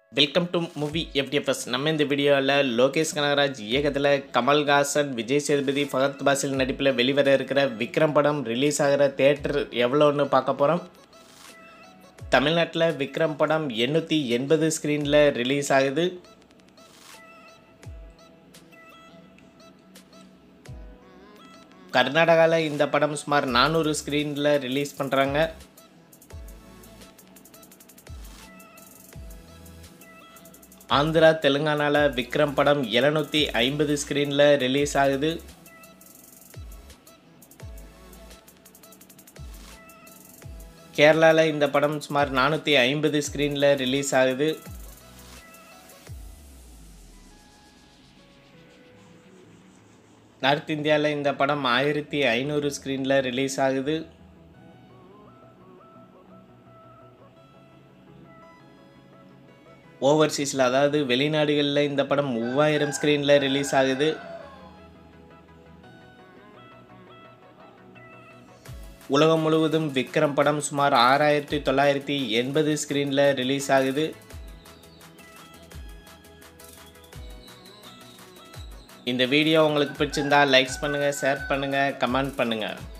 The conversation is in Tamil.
வெல்கம் டு மூவி எஃப்டிஎஃப்எஸ் நம்ம இந்த வீடியோவில் லோகேஷ் கனகராஜ் இயக்கத்தில் கமல்ஹாசன் விஜய் சேதுபதி ஃபகத் பாசில் நடிப்பில் வெளிவர இருக்கிற விக்ரம் படம் ரிலீஸ் ஆகிற தேட்டர் எவ்வளோன்னு பார்க்க போகிறோம் தமிழ்நாட்டில் விக்ரம் படம் எண்ணூற்றி எண்பது ஸ்க்ரீனில் ரிலீஸ் ஆகுது கர்நாடகாவில் இந்த படம் சுமார் நானூறு ஸ்க்ரீனில் ரிலீஸ் பண்ணுறாங்க ஆந்திரா தெலுங்கானாவில் விக்ரம் படம் எழுநூற்றி ஐம்பது ஸ்க்ரீனில் ரிலீஸ் ஆகுது கேரளாவில் இந்த படம் சுமார் நானூற்றி ஐம்பது ஸ்க்ரீனில் ரிலீஸ் ஆகுது நார்த் இந்தியாவில் இந்த படம் ஆயிரத்தி ஐநூறு ஸ்க்ரீனில் ரிலீஸ் ஆகுது ஓவர்சீஸில் அதாவது வெளிநாடுகளில் இந்த படம் மூவாயிரம் ஸ்க்ரீனில் ரிலீஸ் ஆகுது உலகம் முழுவதும் விக்ரம் படம் சுமார் ஆறாயிரத்தி தொள்ளாயிரத்தி எண்பது ஸ்க்ரீனில் ரிலீஸ் ஆகுது இந்த வீடியோ உங்களுக்கு பிடிச்சிருந்தா லைக்ஸ் பண்ணுங்கள் ஷேர் பண்ணுங்கள் கமெண்ட் பண்ணுங்கள்